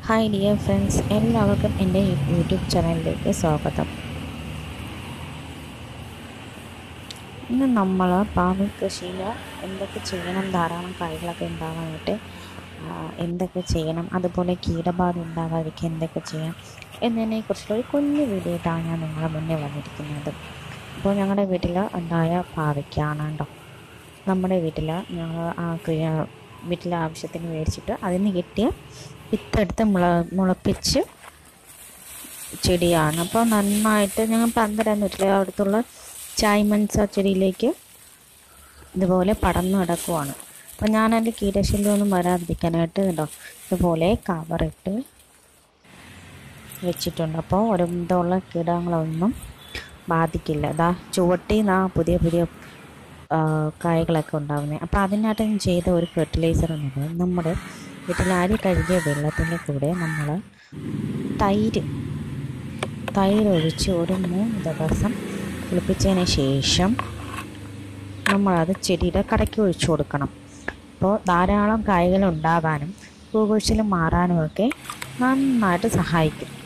hi dear friends എല്ലാവർക്കും എൻ്റെ YouTube ചാനലിലേക്ക് സ്വാഗതം ഇന്ന് നമ്മൾ പാവൽ കൃഷിയിൽ എന്തൊക്കെ ചെയ്യണം ധാരാളം കായ്കളൊക്കെ ഉണ്ടാകാനായിട്ട് ആ, എന്തൊക്കെ ചെയ്യണം അതുപോലെ കീടബാധ ഉണ്ടാകാതിരിക്കാൻ എന്തൊക്കെ ചെയ്യാം എന്നതിനെക്കുറിച്ചുള്ള ഒരു കുഞ്ഞു വീഡിയോ ആയിട്ടാണ് ഞാൻ നിങ്ങളുടെ മുന്നേ വന്നിരിക്കുന്നത് അപ്പോൾ ഞങ്ങളുടെ വീട്ടിൽ ഉണ്ടായ പാവയ്ക്കാണ് കേട്ടോ നമ്മുടെ വീട്ടിൽ ഞങ്ങൾ ആ ക്രിയ- വീട്ടിലെ ആവശ്യത്തിന് മേടിച്ചിട്ട് അതിൽ നിന്ന് കിട്ടിയ വിത്തെടുത്ത് മുള മുളപ്പിച്ച് ചെടിയാണ് അപ്പോൾ നന്നായിട്ട് ഞങ്ങൾ പന്തലൊന്നും ഇട്ടില്ല അടുത്തുള്ള ചായ്മൻസ ചെടിയിലേക്ക് ഇതുപോലെ പടർന്നു കിടക്കുവാണ് അപ്പോൾ ഞാനതിൻ്റെ കീടശല്യമൊന്നും വരാതിരിക്കാനായിട്ട് കേട്ടോ ഇതുപോലെ കവറിട്ട് വെച്ചിട്ടുണ്ട് അപ്പോൾ ഒരു ഇതുള്ള കീടങ്ങളൊന്നും ബാധിക്കില്ല ഇതാ ചുവട്ടിൽ നിന്നാ പുതിയ പുതിയ ആ, കായ്കളൊക്കെ ഉണ്ടാകുന്നത് അപ്പോൾ അതിനായിട്ട് ഞാൻ ചെയ്ത ഒരു ഫെർട്ടിലൈസർ എന്നത് നമ്മുടെ വീട്ടിൽ അരി കഴുകിയ വെള്ളത്തിൻ്റെ കൂടെ നമ്മൾ തൈര് തൈര് ഒഴിച്ച് ഒരു മൂന്ന് ദിവസം കുളിപ്പിച്ചതിന് ശേഷം നമ്മളത് ചെടിയുടെ കടയ്ക്ക് ഒഴിച്ചു കൊടുക്കണം അപ്പോൾ ധാരാളം കായ്കൾ ഉണ്ടാകാനും പൂകൊഴിച്ചിൽ മാറാനുമൊക്കെ നന്നായിട്ട് സഹായിക്കും